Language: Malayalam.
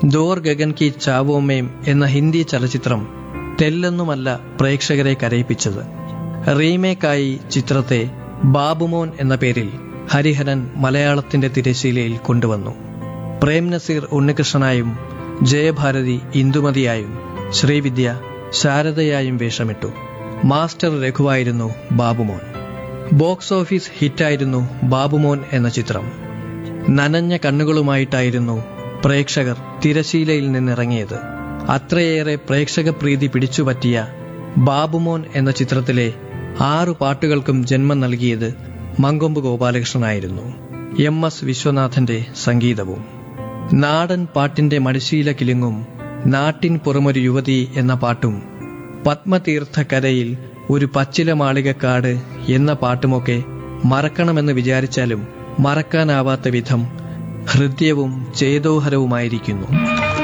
ദോർ ഗഗൻ കി ചാവോമേം എന്ന ഹിന്ദി ചലച്ചിത്രം തെല്ലൊന്നുമല്ല പ്രേക്ഷകരെ കരയിപ്പിച്ചത് റീമേക്കായി ചിത്രത്തെ ബാബുമോൻ എന്ന പേരിൽ ഹരിഹരൻ മലയാളത്തിന്റെ തിരശീലയിൽ കൊണ്ടുവന്നു പ്രേം നസീർ ഉണ്ണികൃഷ്ണനായും ജയഭാരതി ഇന്ദുമതിയായും ശ്രീവിദ്യ ശാരദയായും വേഷമിട്ടു മാസ്റ്റർ രഘുവായിരുന്നു ബാബുമോൻ ബോക്സ് ഓഫീസ് ഹിറ്റായിരുന്നു ബാബുമോൻ എന്ന ചിത്രം നനഞ്ഞ കണ്ണുകളുമായിട്ടായിരുന്നു പ്രേക്ഷകർ തിരശീലയിൽ നിന്നിറങ്ങിയത് അത്രയേറെ പ്രേക്ഷക പ്രീതി പിടിച്ചുപറ്റിയ ബാബുമോൻ എന്ന ചിത്രത്തിലെ ആറു പാട്ടുകൾക്കും ജന്മം നൽകിയത് മങ്കൊമ്പ് ഗോപാലകൃഷ്ണനായിരുന്നു എം എസ് വിശ്വനാഥന്റെ സംഗീതവും നാടൻ പാട്ടിന്റെ മടിശീല കിലുങ്ങും നാട്ടിൻ പുറമൊരു യുവതി എന്ന പാട്ടും പത്മതീർത്ഥക്കരയിൽ ഒരു പച്ചില മാളികക്കാട് എന്ന പാട്ടുമൊക്കെ മറക്കണമെന്ന് വിചാരിച്ചാലും മറക്കാനാവാത്ത വിധം ഹൃദ്യവും ചേതോഹരവുമായിരിക്കുന്നു